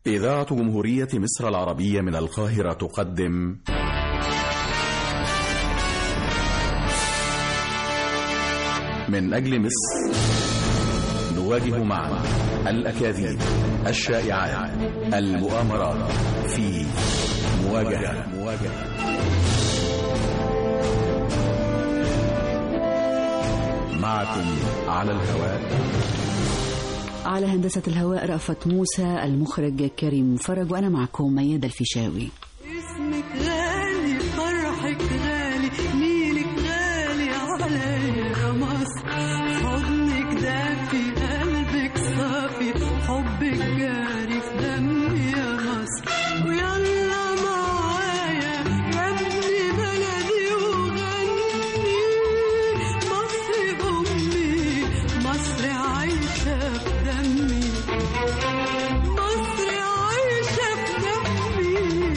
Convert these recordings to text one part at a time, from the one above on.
إذاعة جمهورية مصر العربية من القاهرة تقدم من أجل مصر نواجه معا الأكاذيب الشائعات المؤامرات في مواجهة مواجهة معكم على الهواء على هندسة الهواء رأفت موسى المخرج كريم فرج وأنا معكم ميادة الفيشاوي اسمك غالي فرحك غالي نيلك غالي عليا يا مصر حضنك دافي قلبك صافي حبك جاري في دمي يا مصر ويلا معايا يا ابن بلدي وغني مصر أمي مصر عايشة في دمي مصر عايشة في دمي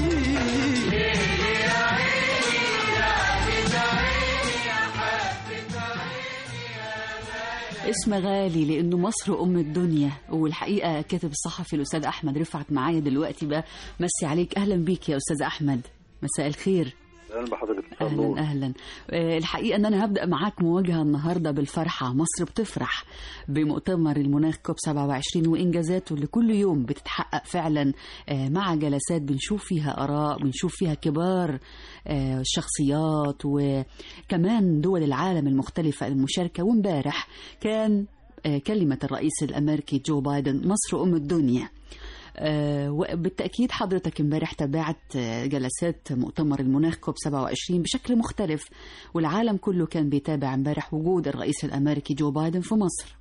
اسم غالي لأنه مصر أم الدنيا والحقيقة كاتب الصحفي الأستاذ أحمد رفعت معايا دلوقتي بقى مسي عليك أهلا بيك يا أستاذ أحمد مساء الخير اهلا بحضرتك مساء اهلا النور. اهلا آه، الحقيقه ان انا هبدا معاك مواجهه النهارده بالفرحه مصر بتفرح بمؤتمر المناخ كوب 27 وانجازاته اللي كل يوم بتتحقق فعلا آه، مع جلسات بنشوف فيها اراء بنشوف فيها كبار آه، الشخصيات وكمان دول العالم المختلفه المشاركه وامبارح كان آه، كلمه الرئيس الامريكي جو بايدن مصر ام الدنيا آه، وبالتأكيد حضرتك امبارح تابعت آه، جلسات مؤتمر المناخ كوب 27 بشكل مختلف والعالم كله كان بيتابع امبارح وجود الرئيس الأمريكي جو بايدن في مصر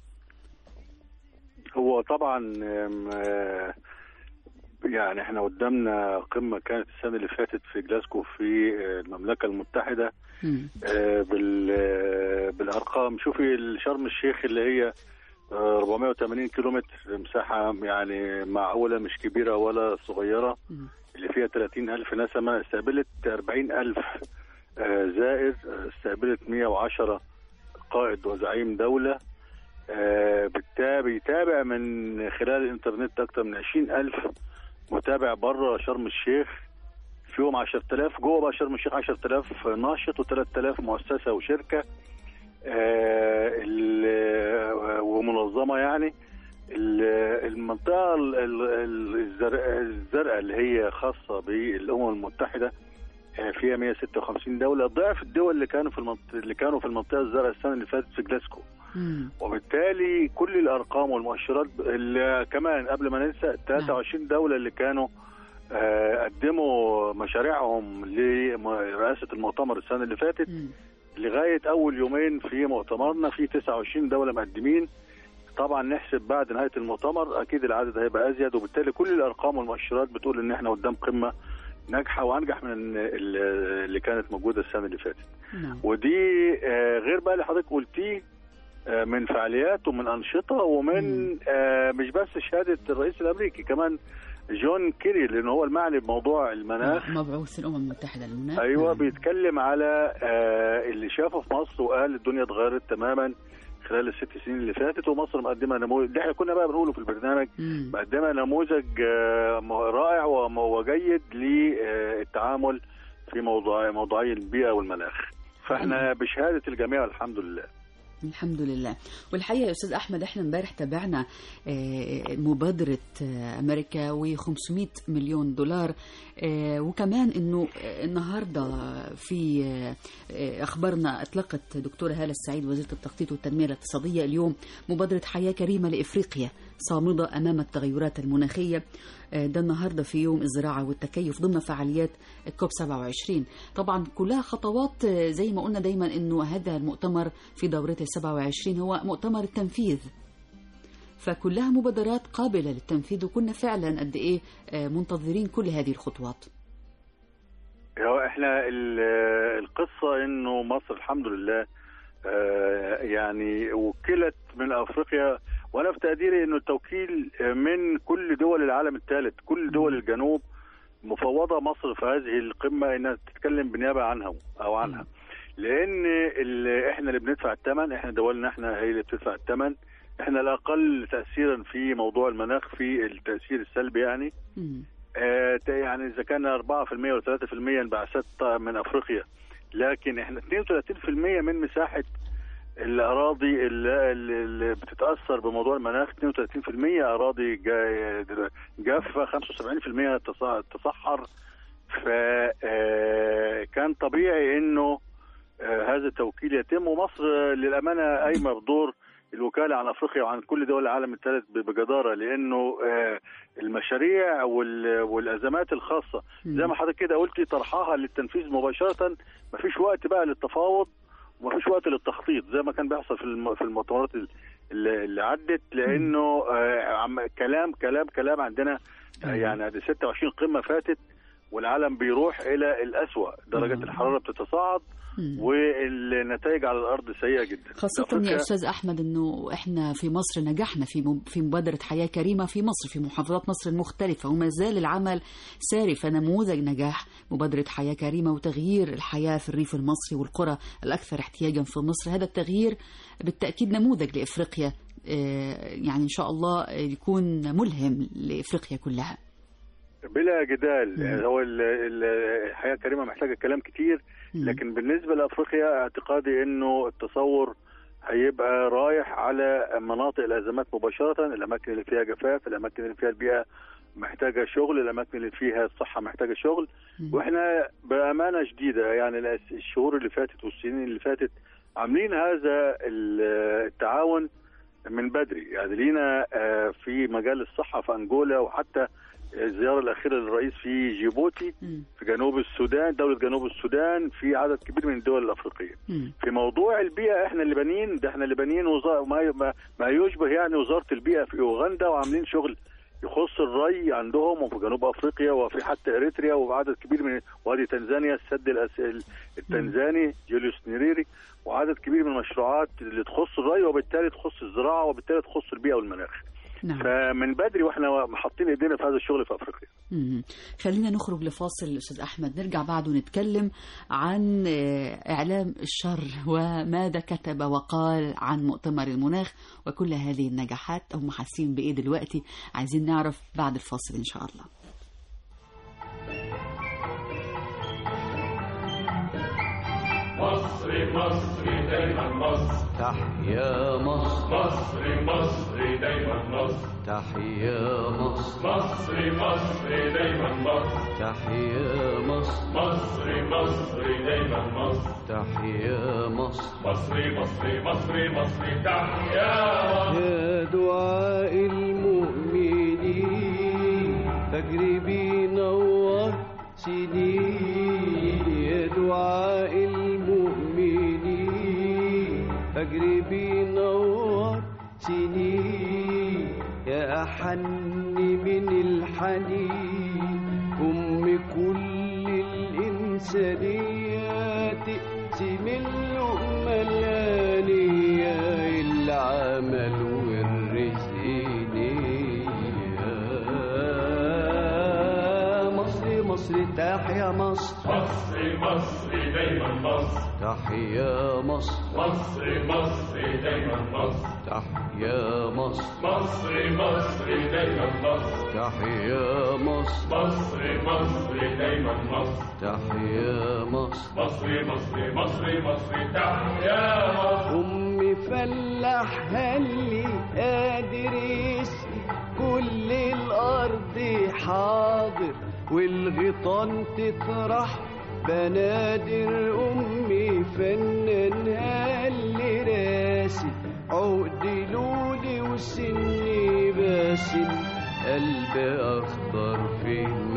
هو طبعا آم، آه، يعني احنا قدامنا قمه كانت السنه اللي فاتت في جلاسكو في آه، المملكه المتحده مم. آه، بال آه، بالارقام شوفي شرم الشيخ اللي هي آه، 480 كيلومتر مساحه يعني معقوله مش كبيره ولا صغيره مم. اللي فيها 30 ألف نسمة استقبلت 40 ألف آه، زائر آه، استقبلت 110 قائد وزعيم دولة آه، بالتا- بيتابع من خلال الإنترنت أكثر من 20 ألف متابع بره شرم الشيخ فيهم 10000 جوه بقى شرم الشيخ 10000 ناشط و3000 مؤسسة وشركة آه، ال- آه، ومنظمة يعني ال- المنطقة ال- ال- ال- الزرقاء الزرقاء اللي هي خاصة بالأمم المتحدة آه، فيها 156 دولة ضعف الدول اللي كانوا في المنطقة اللي كانوا في المنطقة الزرقاء السنة اللي فاتت في جلاسكو مم. وبالتالي كل الأرقام والمؤشرات اللي كمان قبل ما ننسى 23 دولة اللي كانوا آه، قدموا مشاريعهم لرئاسة المؤتمر السنة اللي فاتت مم. لغايه اول يومين في مؤتمرنا في 29 دوله مقدمين طبعا نحسب بعد نهايه المؤتمر اكيد العدد هيبقى ازيد وبالتالي كل الارقام والمؤشرات بتقول ان احنا قدام قمه ناجحه وانجح من ال- اللي كانت موجوده السنه اللي فاتت نعم. ودي آه، غير بقى اللي حضرتك قلتيه آه، من فعاليات ومن انشطه ومن آه، مش بس شهاده الرئيس الامريكي كمان جون كيري لان هو المعني بموضوع المناخ مبعوث الأمم المتحدة للمناخ ايوه نعم. بيتكلم على آه اللي شافه في مصر وقال الدنيا اتغيرت تماما خلال الست سنين اللي فاتت ومصر مقدمه نموذج ده احنا كنا بقى بنقوله في البرنامج مم. مقدمه نموذج آه م- رائع وم- وجيد للتعامل في موضوع موضوعي البيئه والمناخ فاحنا بشهاده الجميع الحمد لله الحمد لله والحقيقه يا استاذ احمد احنا امبارح تابعنا آه، مبادره آه، امريكا و500 مليون دولار آه، وكمان انه آه، النهارده في آه، آه، اخبارنا اطلقت دكتوره هاله السعيد وزيره التخطيط والتنميه الاقتصاديه اليوم مبادره حياه كريمه لافريقيا صامده امام التغيرات المناخيه آه، ده النهارده في يوم الزراعه والتكيف ضمن فعاليات كوب 27 طبعا كلها خطوات آه، زي ما قلنا دايما انه هذا المؤتمر في دورته 27 هو مؤتمر التنفيذ فكلها مبادرات قابلة للتنفيذ وكنا فعلا قد ايه آه، منتظرين كل هذه الخطوات هو احنا ال- القصه انه مصر الحمد لله آه، يعني وكلت من افريقيا وانا في تقديري انه التوكيل من كل دول العالم الثالث كل دول الجنوب مفوضه مصر في هذه القمه انها تتكلم بالنيابه عنها او عنها لان اللي احنا اللي بندفع الثمن احنا دولنا احنا هي اللي بتدفع الثمن احنا الاقل تاثيرا في موضوع المناخ في التاثير السلبي يعني مم. آه، ت- يعني اذا كان 4% و 3% انبعاثات من افريقيا لكن احنا 32% من مساحه الاراضي اللي, اللي بتتاثر بموضوع المناخ 32% اراضي جا- جافه 75% تص- تصحر فكان طبيعي انه آه، هذا التوكيل يتم ومصر آه، للامانه قايمه بدور الوكاله عن افريقيا وعن كل دول العالم الثالث ب- بجداره لانه آه، المشاريع وال- والازمات الخاصه زي ما حضرتك كده قلتي طرحها للتنفيذ مباشره مفيش وقت بقى للتفاوض ومفيش وقت للتخطيط زي ما كان بيحصل في الم- في المؤتمرات ال- اللي اللي عدت لانه آه، عم- كلام كلام كلام عندنا آه، يعني هذه 26 قمه فاتت والعالم بيروح الى الاسوأ درجه الحراره بتصاعد مم. والنتائج على الارض سيئه جدا خاصة أفريقيا- يا أستاذ أحمد أنه إحنا في مصر نجحنا في مب- في مبادرة حياة كريمة في مصر في محافظات مصر المختلفة وما زال العمل ساري فنموذج نجاح مبادرة حياة كريمة وتغيير الحياة في الريف المصري والقرى الأكثر احتياجا في مصر هذا التغيير بالتأكيد نموذج لإفريقيا آه، يعني إن شاء الله يكون ملهم لإفريقيا كلها بلا جدال مم. هو ال- ال- الحياه الكريمه محتاجه كلام كتير مم. لكن بالنسبه لافريقيا اعتقادي انه التصور هيبقى رايح على مناطق الازمات مباشره الاماكن اللي فيها جفاف الاماكن اللي فيها البيئه محتاجه شغل الاماكن اللي فيها الصحه محتاجه شغل مم. واحنا بامانه شديده يعني الأس- الشهور اللي فاتت والسنين اللي فاتت عاملين هذا ال- التعاون من بدري يعني لينا آه، في مجال الصحه في انجولا وحتى الزياره الاخيره للرئيس في جيبوتي مم. في جنوب السودان دوله جنوب السودان في عدد كبير من الدول الافريقيه مم. في موضوع البيئه احنا اللي بانيين ده احنا اللي بانيين وزاره ما ما- ما يشبه يعني وزاره البيئه في اوغندا وعاملين شغل يخص الري عندهم وفي جنوب افريقيا وفي حتى اريتريا وعدد كبير من وادي تنزانيا السد الأس- التنزاني جوليوس نيريري وعدد كبير من المشروعات اللي تخص الري وبالتالي تخص الزراعه وبالتالي تخص البيئه والمناخ نعم فمن بدري واحنا حاطين ايدينا في هذا الشغل في افريقيا مم. خلينا نخرج لفاصل أستاذ أحمد نرجع بعد ونتكلم عن آه، إعلام الشر وماذا كتب وقال عن مؤتمر المناخ وكل هذه النجاحات هم حاسين بإيه دلوقتي عايزين نعرف بعد الفاصل إن شاء الله مصر مصر دايما مصر تحيا مصر مصر مصر دايما مصر تحيا مصر مصر مصر دايما مصر تحيا مصر مصر مصر دايما مصر تحيا مصر مصر مصر مصر مصر تحيا مصر يا دعاء المؤمنين فجر بينور سنين يا دعاء المؤمنين فجر بينور سنين يا أحن من الحنين أم كل الإنسانية تقسم اللقمة الآنية العمل والرزق نية مصر مصر تحيا مصر مصر مصر دايما مصر تحيا مصر مصر مصر دايما مصر تحيا مصر مصر مصر دايما مصر تحيا مصر مصر مصر دايما مصر تحيا مصر مصر مصر مصر مصر تحيا مصر أم فلاح هلي قادر يسقي كل الأرض حاضر والغيطان تطرح بنادر أمي فنان هلي راسي عقد لولي وسني باسم قلب أخضر في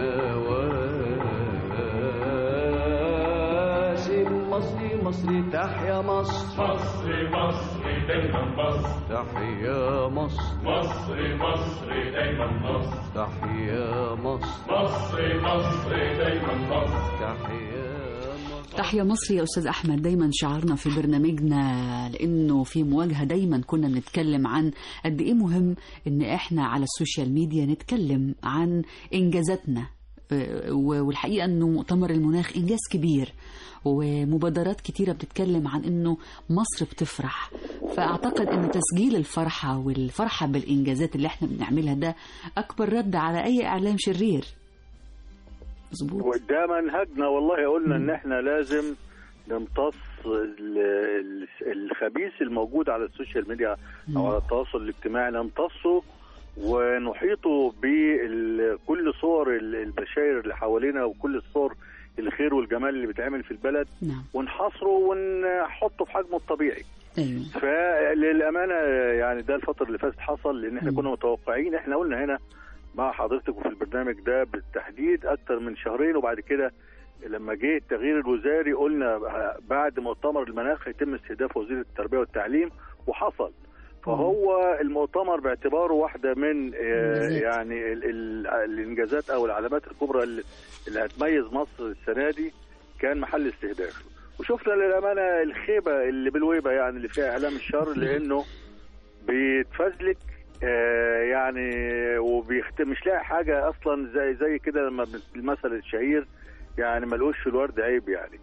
مواسم مصري مصري تحيا مصر مصر مصر دايما مصر تحيا مصر مصر مصر دايما مصر تحيا مصر مصر مصر دايما مصر تحيا مصر تحيا مصر يا أستاذ أحمد دايما شعارنا في برنامجنا لأنه في مواجهة دايما كنا بنتكلم عن قد إيه مهم إن إحنا على السوشيال ميديا نتكلم عن إنجازاتنا آه، و- والحقيقة أنه مؤتمر المناخ إنجاز كبير ومبادرات كتيرة بتتكلم عن أنه مصر بتفرح فأعتقد أن تسجيل الفرحة والفرحة بالإنجازات اللي احنا بنعملها ده أكبر رد على أي إعلام شرير مظبوط وده منهجنا والله قلنا مم. ان احنا لازم نمتص ال- ال- الخبيث الموجود على السوشيال ميديا او على التواصل الاجتماعي نمتصه ونحيطه بكل صور ال- البشاير اللي حوالينا وكل الصور الخير والجمال اللي بيتعمل في البلد نعم ونحصره ونحطه في حجمه الطبيعي أيوه فللامانه يعني ده الفتره اللي فاتت حصل لان احنا مم. كنا متوقعين احنا قلنا هنا مع حضرتك وفي البرنامج ده بالتحديد اكتر من شهرين وبعد كده لما جه التغيير الوزاري قلنا بعد مؤتمر المناخ هيتم استهداف وزير التربيه والتعليم وحصل فهو المؤتمر باعتباره واحده من آه، إنجازات. يعني ال- ال- الانجازات او العلامات الكبرى اللي اللي هتميز مصر السنه دي كان محل استهداف وشفنا للامانه الخيبه اللي بالويبه يعني اللي فيها اعلام الشر لانه بيتفزلك آه، يعني وبيخت مش لاقي حاجه اصلا زي زي كده لما بن- المثل الشهير يعني ملقوش في الورد عيب يعني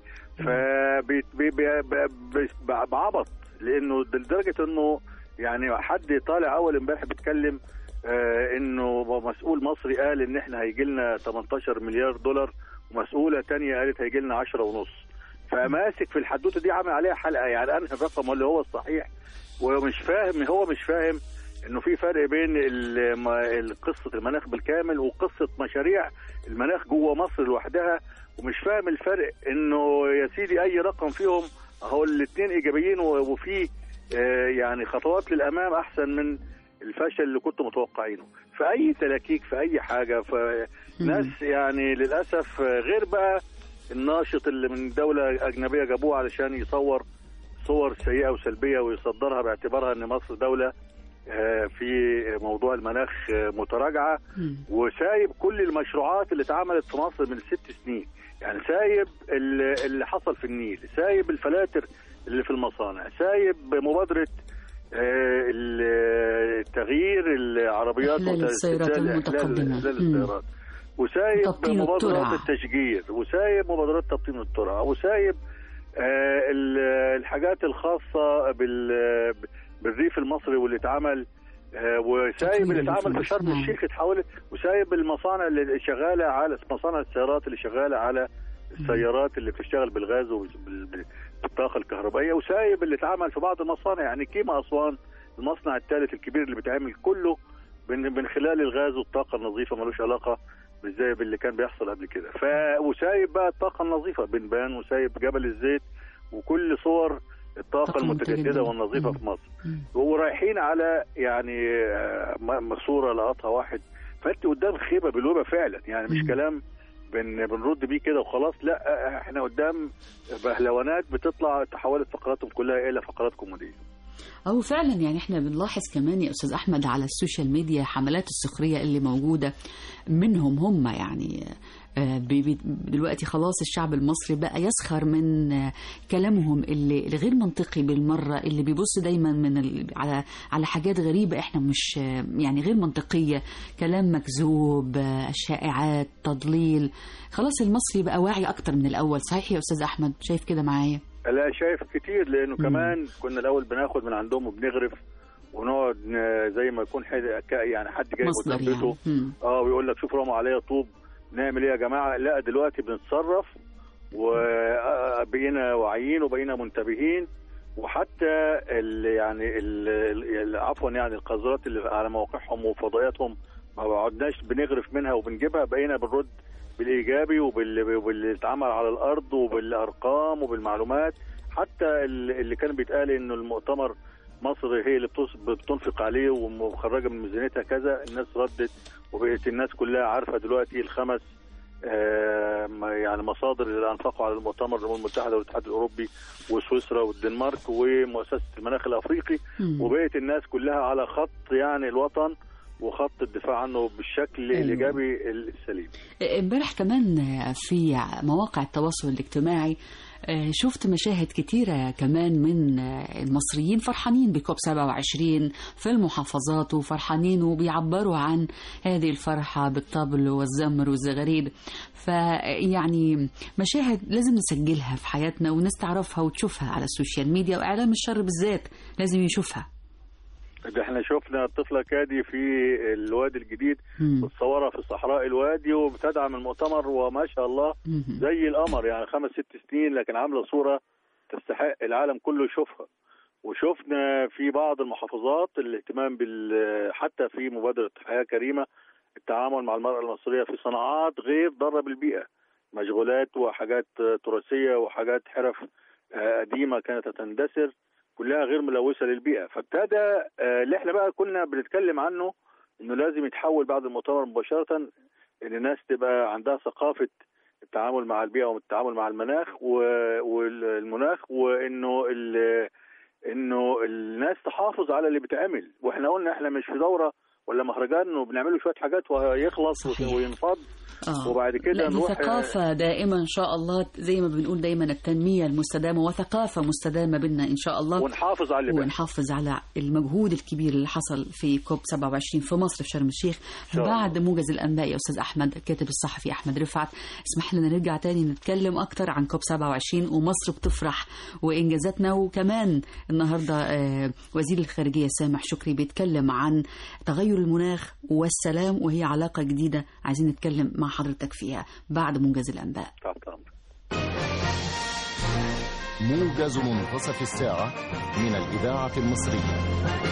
فبعبط لانه لدرجه انه يعني حد طالع اول امبارح بيتكلم آه انه مسؤول مصري قال ان احنا هيجي لنا 18 مليار دولار ومسؤوله تانية قالت هيجي لنا 10 ونص فماسك في الحدوته دي عامل عليها حلقه يعني انهي الرقم اللي هو الصحيح ومش فاهم هو مش فاهم انه في فرق بين ال- ما- قصه المناخ بالكامل وقصه مشاريع المناخ جوه مصر لوحدها ومش فاهم الفرق انه يا سيدي اي رقم فيهم هو الاثنين ايجابيين و- وفي آه، يعني خطوات للامام احسن من الفشل اللي كنتوا متوقعينه فاي تلاكيك في اي حاجه فناس يعني للاسف آه، غير بقى الناشط اللي من دوله اجنبيه جابوه علشان يصور صور سيئه وسلبيه ويصدرها باعتبارها ان مصر دوله آه، في موضوع المناخ آه، متراجعه مم. وسايب كل المشروعات اللي اتعملت في مصر من ست سنين يعني سايب ال- اللي حصل في النيل سايب الفلاتر اللي في المصانع سايب مبادرة آه، ال- تغيير العربيات إحلال وت- السيارات استبدال- المتقدمة. إحلال مم. السيارات وسايب تبطين مبادرات الترع. التشجير وسايب مبادرات تبطين الترع وسايب آه، ال- الحاجات الخاصة بال- بالريف المصري واللي اتعمل آه، وسايب تطوير اللي الريف اتعمل في المصري. شرم نعم. الشيخ اتحولت وسايب المصانع اللي شغاله على مصانع السيارات اللي شغاله على السيارات اللي بتشتغل بالغاز وبالطاقه الكهربائيه وسايب اللي اتعمل في بعض المصانع يعني كيما اسوان المصنع الثالث الكبير اللي بيتعمل كله من من خلال الغاز والطاقه النظيفه ملوش علاقه بالزي باللي كان بيحصل قبل كده ف وسايب بقى الطاقه النظيفه بنبان وسايب جبل الزيت وكل صور الطاقه طاقة المتجدده متجددة. والنظيفه مم. في مصر مم. ورايحين على يعني آه، م- صوره لقطها واحد فانت قدام خيبه بالوبه فعلا يعني مش مم. كلام بن بنرد بيه كده وخلاص لا آه، احنا قدام بهلوانات بتطلع تحولت فقراتهم كلها الى فقرات كوميديه أو فعلا يعني احنا بنلاحظ كمان يا أستاذ أحمد على السوشيال ميديا حملات السخرية اللي موجودة منهم هم يعني آه، بي- بي- دلوقتي خلاص الشعب المصري بقى يسخر من آه، كلامهم اللي الغير منطقي بالمرة اللي بيبص دايما من ال... على على حاجات غريبة احنا مش آه، يعني غير منطقية كلام مكذوب آه، الشائعات تضليل خلاص المصري بقى واعي أكتر من الأول صحيح يا أستاذ أحمد شايف كده معايا لا شايف كتير لانه مم. كمان كنا الاول بناخد من عندهم وبنغرف ونقعد ن- زي ما يكون حد يعني حد جاي مصدر قدام يعني بيته مم. اه ويقول لك شوف رموا عليا طوب نعمل ايه يا جماعه لا دلوقتي بنتصرف وبقينا واعيين وبقينا منتبهين وحتى ال يعني ال ال- عفوا يعني القذرات اللي على مواقعهم وفضائياتهم ما بعدناش بنغرف منها وبنجيبها بقينا بنرد بالايجابي وبال- وباللي اتعمل على الارض وبالارقام وبالمعلومات حتى ال- اللي كان بيتقال انه المؤتمر مصر هي اللي بتص- بتنفق عليه ومخرجه من ميزانيتها كذا الناس ردت وبقت الناس كلها عارفه دلوقتي الخمس آه، ما- يعني مصادر اللي انفقوا على المؤتمر الامم المتحده والاتحاد الاوروبي وسويسرا والدنمارك ومؤسسه المناخ الافريقي مم. وبقت الناس كلها على خط يعني الوطن وخط الدفاع عنه بالشكل أيوة. الايجابي السليم امبارح كمان في مواقع التواصل الاجتماعي آه، شفت مشاهد كتيرة كمان من آه، المصريين فرحانين بكوب 27 في المحافظات وفرحانين وبيعبروا عن هذه الفرحة بالطبل والزمر والزغاريد فيعني مشاهد لازم نسجلها في حياتنا والناس تعرفها وتشوفها على السوشيال ميديا وإعلام الشر بالذات لازم يشوفها ده احنا شفنا طفله كادي في الوادي الجديد مم. متصوره في صحراء الوادي وبتدعم المؤتمر وما شاء الله مم. زي القمر يعني خمس ست سنين لكن عامله صوره تستحق العالم كله يشوفها وشفنا في بعض المحافظات الاهتمام بال حتى في مبادره حياه كريمه التعامل مع المراه المصريه في صناعات غير ضاره بالبيئه مشغولات وحاجات تراثيه وحاجات حرف آه، قديمه كانت تندثر كلها غير ملوثه للبيئه فابتدى آه، اللي احنا بقى كنا بنتكلم عنه انه لازم يتحول بعد المؤتمر مباشره ان الناس تبقى عندها ثقافه التعامل مع البيئه والتعامل مع المناخ و- والمناخ وانه ال- انه الناس تحافظ على اللي بتعمل واحنا قلنا احنا مش في دوره ولا مهرجان وبنعمل له شويه حاجات ويخلص صحيح. وينفض آه. وبعد كده لا دي نروح ثقافة دائما إن شاء الله زي ما بنقول دايما التنمية المستدامة وثقافة مستدامة بنا إن شاء الله ونحافظ على اللي بقى. ونحافظ على المجهود الكبير اللي حصل في كوب 27 في مصر في شرم الشيخ شاء الله. بعد موجز الانباء يا استاذ احمد الكاتب الصحفي احمد رفعت اسمح لنا نرجع تاني نتكلم اكتر عن كوب 27 ومصر بتفرح وانجازاتنا وكمان النهارده آه، وزير الخارجيه سامح شكري بيتكلم عن تغير المناخ والسلام وهي علاقه جديده عايزين نتكلم مع حضرتك فيها بعد موجز الانباء تحت أمرك. موجز منتصف الساعة من الإذاعة المصرية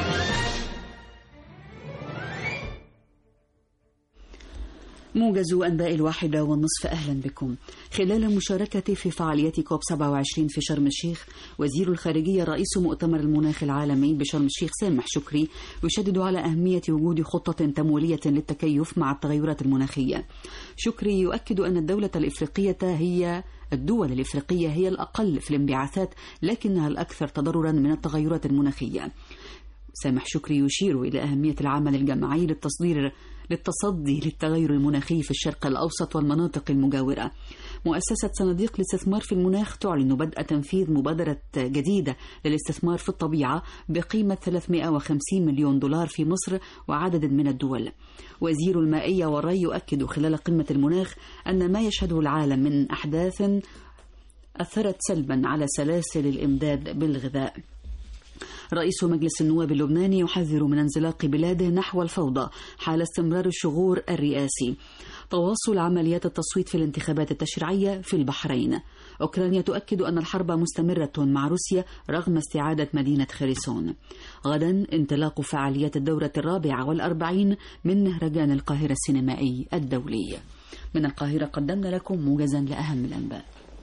موجز أنباء الواحدة والنصف أهلا بكم خلال المشاركة في فعاليات كوب 27 في شرم الشيخ وزير الخارجية رئيس مؤتمر المناخ العالمي بشرم الشيخ سامح شكري يشدد على أهمية وجود خطة تمويلية للتكيف مع التغيرات المناخية شكري يؤكد أن الدولة الإفريقية هي الدول الإفريقية هي الأقل في الانبعاثات لكنها الأكثر تضررا من التغيرات المناخية سامح شكري يشير إلى أهمية العمل الجماعي للتصدير للتصدي للتغير المناخي في الشرق الأوسط والمناطق المجاورة مؤسسة صناديق الاستثمار في المناخ تعلن بدء تنفيذ مبادرة جديدة للاستثمار في الطبيعة بقيمة 350 مليون دولار في مصر وعدد من الدول وزير المائية والري يؤكد خلال قمة المناخ أن ما يشهده العالم من أحداث أثرت سلبا على سلاسل الإمداد بالغذاء رئيس مجلس النواب اللبناني يحذر من انزلاق بلاده نحو الفوضى حال استمرار الشغور الرئاسي تواصل عمليات التصويت في الانتخابات التشريعية في البحرين أوكرانيا تؤكد أن الحرب مستمرة مع روسيا رغم استعادة مدينة خريسون غدا انطلاق فعاليات الدورة الرابعة والأربعين من مهرجان القاهرة السينمائي الدولي من القاهرة قدمنا لكم موجزا لأهم الأنباء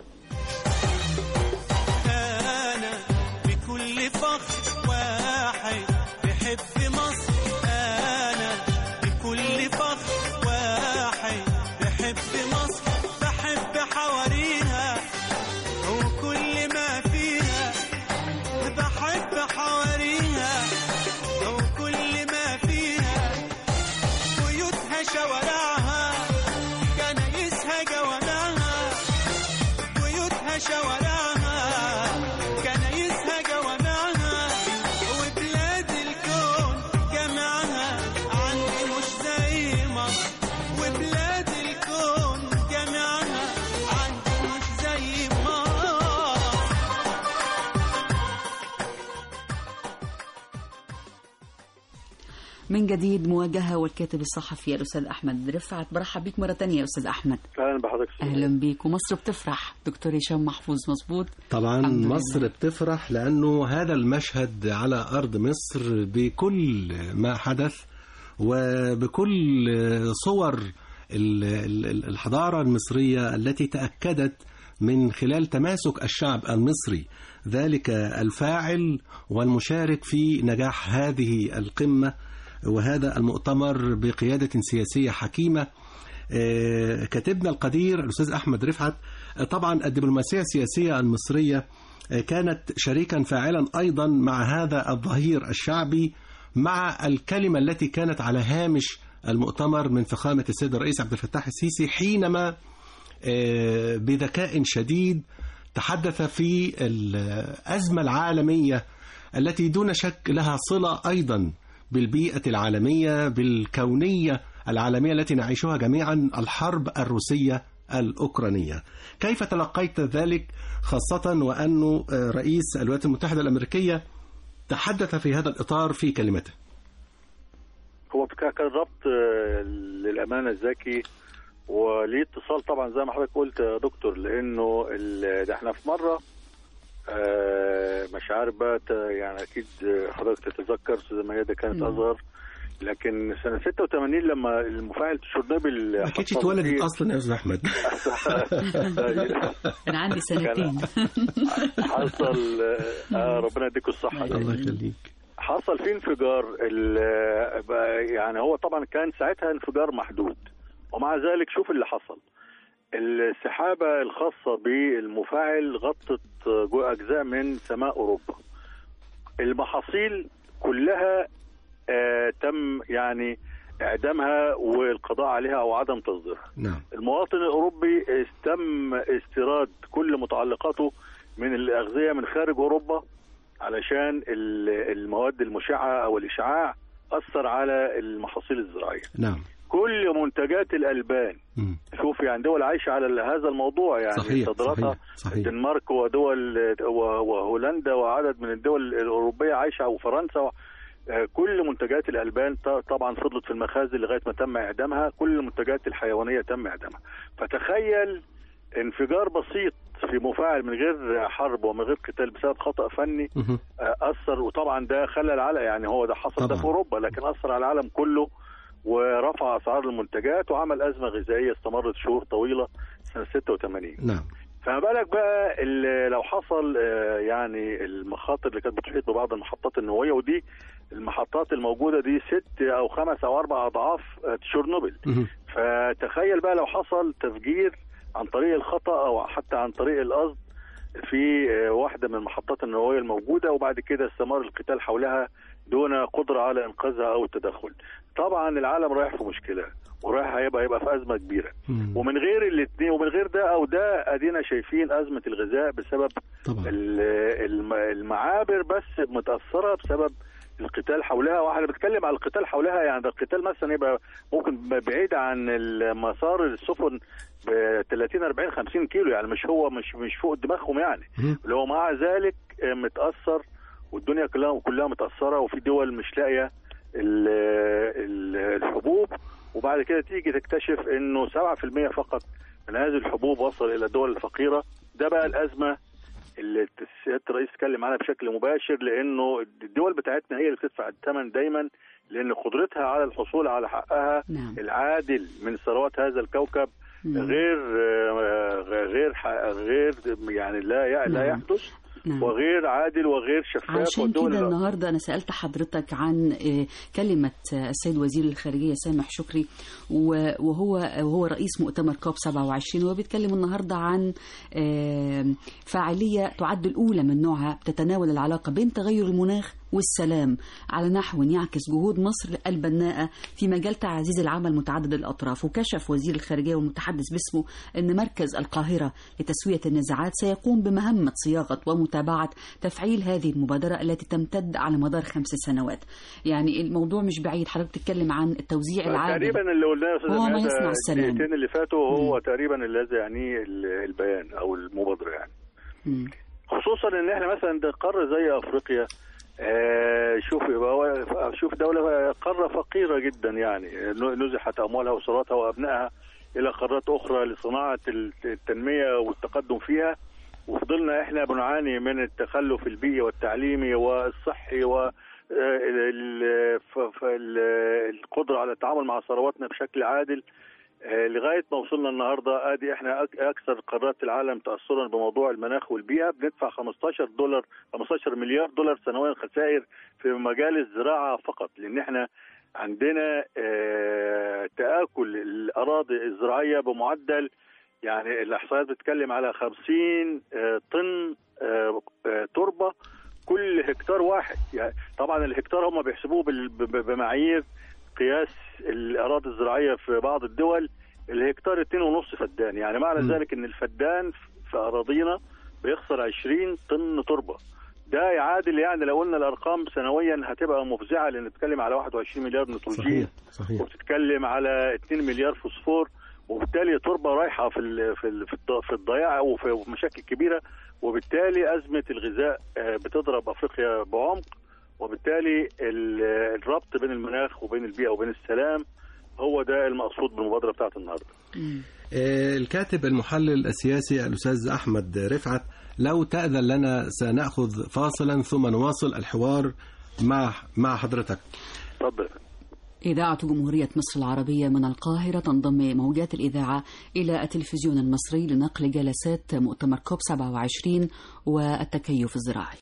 أنا بكل فخر واحد بحب مصر أنا بكل فخر واحد بحب مصر بحب حواريها وكل ما فيها بحب حواريها وكل ما فيها بيوتها شوارعها كنايسها جوامعها بيوتها شوارعها كنايسها جوامعها وبلاد الكون جمعها عندي مش زي مصر وبلاد الكون جمعها عندي مش زي مصر من جديد مواجهة والكاتب الصحفي الأستاذ أحمد رفعت برحب بيك مرة تانية يا أستاذ أحمد اهلا بحضرتك أستاذ. أهلا بيك ومصر بتفرح دكتور هشام محفوظ مظبوط طبعا الحمد لله. مصر بتفرح لأنه هذا المشهد على أرض مصر بكل ما حدث وبكل صور ال- ال- الحضارة المصرية التي تأكدت من خلال تماسك الشعب المصري ذلك الفاعل والمشارك في نجاح هذه القمة وهذا المؤتمر بقيادة سياسية حكيمة آه، كاتبنا القدير الأستاذ أحمد رفعت آه، طبعا الدبلوماسية السياسية المصرية آه، كانت شريكا فاعلا أيضا مع هذا الظهير الشعبي مع الكلمة التي كانت على هامش المؤتمر من فخامة السيد الرئيس عبد الفتاح السيسي حينما آه، بذكاء شديد تحدث في الأزمة العالمية التي دون شك لها صلة أيضا بالبيئة العالمية بالكونية العالمية التي نعيشها جميعا الحرب الروسية الأوكرانية كيف تلقيت ذلك خاصة وأنه آه، رئيس الولايات المتحدة الأمريكية تحدث في هذا الإطار في كلمته هو كان كان ربط آه، للامانه الذكي وليه اتصال طبعا زي ما حضرتك قلت يا دكتور لانه ال- ده احنا في مره آه، مش عارف بقى ت- يعني اكيد حضرتك تتذكر استاذه ميادة كانت نعم. اصغر لكن سنه 86 لما المفاعل تشيرنوبل ما كنتش حصل اتولدت فيه- أصلا يا أستاذ أحمد كان عندي سنتين حصل آه ربنا يديكم الصحه الله يخليك حصل فيه انفجار ال- بقى- يعني هو طبعا كان ساعتها انفجار محدود ومع ذلك شوف اللي حصل السحابة الخاصة بالمفاعل غطت جو- أجزاء من سماء أوروبا المحاصيل كلها آه تم يعني إعدامها والقضاء عليها أو عدم تصديرها نعم المواطن الأوروبي تم استيراد كل متعلقاته من الأغذية من خارج أوروبا علشان ال- المواد المشعة أو الإشعاع أثر على المحاصيل الزراعية نعم كل منتجات الألبان مم. شوف يعني دول عايشة على ال- هذا الموضوع يعني صحيح صادراتها صحيح صحيح الدنمارك ودول و- وهولندا وعدد من الدول الأوروبية عايشة وفرنسا و- آه، كل منتجات الألبان ط- طبعا فضلت في المخازن لغاية ما تم إعدامها كل المنتجات الحيوانية تم إعدامها فتخيل انفجار بسيط في مفاعل من غير حرب ومن غير قتال بسبب خطأ فني مهم. آه، أثر وطبعا ده خلى العالم يعني هو ده حصل ده طبعاً. في أوروبا لكن أثر على العالم كله ورفع أسعار المنتجات وعمل أزمة غذائية استمرت شهور طويلة سنة 86 نعم فما بالك بقى ال- لو حصل آه، يعني المخاطر اللي كانت بتحيط ببعض المحطات النوويه ودي المحطات الموجوده دي ست او خمس او اربع اضعاف آه، تشيرنوبل مهم. فتخيل بقى لو حصل تفجير عن طريق الخطا او حتى عن طريق القصد في آه، واحده من المحطات النوويه الموجوده وبعد كده استمر القتال حولها دون قدره على انقاذها او التدخل. طبعا العالم رايح في مشكله ورايح هيبقى هيبقى في ازمه كبيره. مم. ومن غير الاثنين ومن غير ده او ده ادينا شايفين ازمه الغذاء بسبب طبعا ال- الم- المعابر بس متاثره بسبب القتال حولها واحنا بنتكلم على القتال حولها يعني ده القتال مثلا يبقى ممكن بعيد عن المسار السفن ب 30 40 50 كيلو يعني مش هو مش مش فوق دماغهم يعني مهم. اللي هو مع ذلك آه، متاثر والدنيا كلها كلها متاثره وفي دول مش لاقيه ال- ال- الحبوب وبعد كده تيجي تكتشف انه 7% فقط من هذه الحبوب وصل الى الدول الفقيره ده بقى الازمه اللي سياده الرئيس اتكلم عنها بشكل مباشر لانه الدول بتاعتنا هي اللي بتدفع الثمن دايما لان قدرتها على الحصول على حقها نعم العادل من ثروات هذا الكوكب نعم. غير آه، غير ح- غير يعني لا ي- لا نعم. يحدث نعم. وغير عادل وغير شفاف عشان والدول كده ال- النهارده انا سالت حضرتك عن آه، كلمه آه، السيد وزير الخارجيه سامح شكري و- وهو وهو رئيس مؤتمر كوب 27 وهو بيتكلم النهارده عن آه، فاعليه تعد الاولى من نوعها تتناول العلاقه بين تغير المناخ والسلام على نحو يعكس جهود مصر البناءة في مجال تعزيز العمل متعدد الأطراف وكشف وزير الخارجية والمتحدث باسمه أن مركز القاهرة لتسوية النزاعات سيقوم بمهمة صياغة ومتابعة تفعيل هذه المبادرة التي تمتد على مدار خمس سنوات يعني الموضوع مش بعيد حضرتك بتتكلم عن التوزيع العادل تقريبا اللي قلناه يا استاذ هو ما ميادة يصنع السلام. الدقيقتين اللي فاتوا هو تقريبا الذي يعنيه ال- البيان او المبادره يعني مم. خصوصا ان احنا مثلا ده قاره زي افريقيا آه شوف هو- شوف دوله قاره فقيره جدا يعني نزحت اموالها وثرواتها وابنائها الى قارات اخرى لصناعه التنميه والتقدم فيها وفضلنا احنا بنعاني من التخلف البيئي والتعليمي والصحي و آه، ال- ف- ف- ال- القدره على التعامل مع ثرواتنا بشكل عادل آه، لغايه ما وصلنا النهارده ادي احنا أك- اكثر قارات العالم تاثرا بموضوع المناخ والبيئه بندفع 15 دولار 15 مليار دولار سنويا خسائر في مجال الزراعه فقط لان احنا عندنا آه، تاكل الاراضي الزراعيه بمعدل يعني الاحصائيات بتتكلم على 50 آه، طن آه، آه، تربه كل هكتار واحد يعني طبعا الهكتار هم بيحسبوه بال- ب- ب- بمعايير قياس الاراضي الزراعيه في بعض الدول الهكتار 2.5 فدان يعني معنى م. ذلك ان الفدان في اراضينا بيخسر 20 طن تربه ده يعادل يعني لو قلنا الارقام سنويا هتبقى مفزعه لان بنتكلم على 21 مليار نيتروجين صحيح صحيح وبتتكلم على 2 مليار فوسفور وبالتالي تربه رايحه في ال في ال في الض- في الضياع وفي وفي مشاكل كبيره وبالتالي ازمه الغذاء آه، بتضرب افريقيا بعمق وبالتالي ال- الربط بين المناخ وبين البيئه وبين السلام هو ده المقصود بالمبادره بتاعت النهارده. آه، الكاتب المحلل السياسي الأستاذ أحمد رفعت لو تأذن لنا سنأخذ فاصلا ثم نواصل الحوار مع مع حضرتك اتفضل. إذاعة جمهورية مصر العربية من القاهرة تنضم موجات الإذاعة إلى التلفزيون المصري لنقل جلسات مؤتمر كوب 27 والتكيف الزراعي